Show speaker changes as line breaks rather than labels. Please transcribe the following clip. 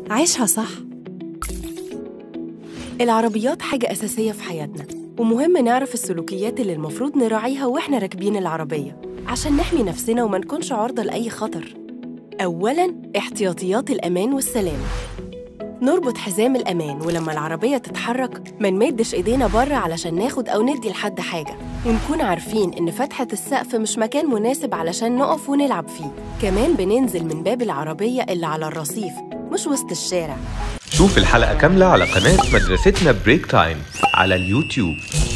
عيشها صح العربيات حاجة أساسية في حياتنا ومهم نعرف السلوكيات اللي المفروض نراعيها وإحنا راكبين العربية عشان نحمي نفسنا وما نكونش عرضة لأي خطر أولاً احتياطيات الأمان والسلامة نربط حزام الأمان ولما العربية تتحرك ما نمدش إيدينا بره علشان ناخد أو ندي لحد حاجة ونكون عارفين إن فتحة السقف مش مكان مناسب علشان نقف ونلعب فيه كمان بننزل من باب العربية اللي على الرصيف مش وسط الشارع
شوف الحلقة كاملة على قناة مدرستنا بريك تايم على اليوتيوب